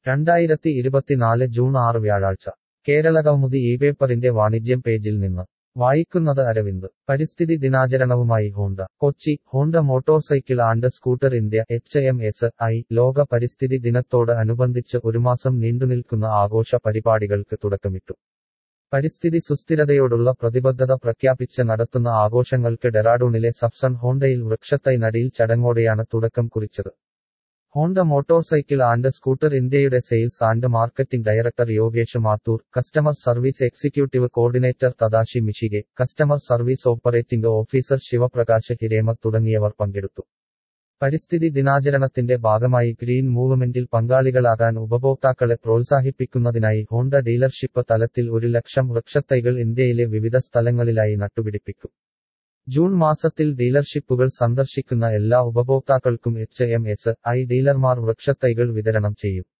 രണ്ടായിരത്തി ഇരുപത്തിനാല് ജൂൺ ആറ് വ്യാഴാഴ്ച കേരളകൗമുദി ഈ പേപ്പറിന്റെ വാണിജ്യം പേജിൽ നിന്ന് വായിക്കുന്നത് അരവിന്ദ് പരിസ്ഥിതി ദിനാചരണവുമായി Honda Kochi Honda motorcycle and scooter India H M S I ലോക പരിസ്ഥിതി ദിനത്തോട് അനുബന്ധിച്ച് ഒരു മാസം നീണ്ടുനിൽക്കുന്ന ആഘോഷ പരിപാടികൾക്ക് തുടക്കമിട്ടു പരിസ്ഥിതി സുസ്ഥിരതയോടുള്ള പ്രതിബദ്ധത പ്രഖ്യാപിച്ച് നടത്തുന്ന ആഘോഷങ്ങൾക്ക് ഡെറാഡൂണിലെ സബ്സൺ ഹോണ്ടയിൽ വൃക്ഷത്തൈ നടീൽ ചടങ്ങോടെയാണ് തുടക്കം കുറിച്ചത് ഹോണ്ട മോട്ടോർസൈക്കിൾ ആൻഡ് സ്കൂട്ടർ ഇന്ത്യയുടെ sales and marketing director Yogesh Mathur customer service executive coordinator Tadashi Mishike customer service operating officer Shivaprakash Hiremath തുടങ്ങിയവർ പങ്കെടുത്തു പരിസ്ഥിതി ദിനാചരണത്തിന്റെ ഭാഗമായി ഗ്രീൻ മൂവ്മെന്റിൽ പങ്കാളികളാകാൻ ഉപഭോക്താക്കളെ പ്രോത്സാഹിപ്പിക്കുന്നതിനായി ഹോണ്ട ഡീലർഷിപ്പ് തലത്തിൽ ഒരു ലക്ഷം വൃക്ഷത്തൈകൾ ഇന്ത്യയിലെ വിവിധ സ്ഥലങ്ങളിലായി നട്ടുപിടിപ്പിക്കും ജൂൺ മാസത്തിൽ ഡീലർഷിപ്പുകൾ സന്ദർശിക്കുന്ന എല്ലാ ഉപഭോക്താക്കൾക്കും എച്ച് എം എസ് ഐ ഡീലർമാർ വൃക്ഷത്തൈകൾ വിതരണം ചെയ്യും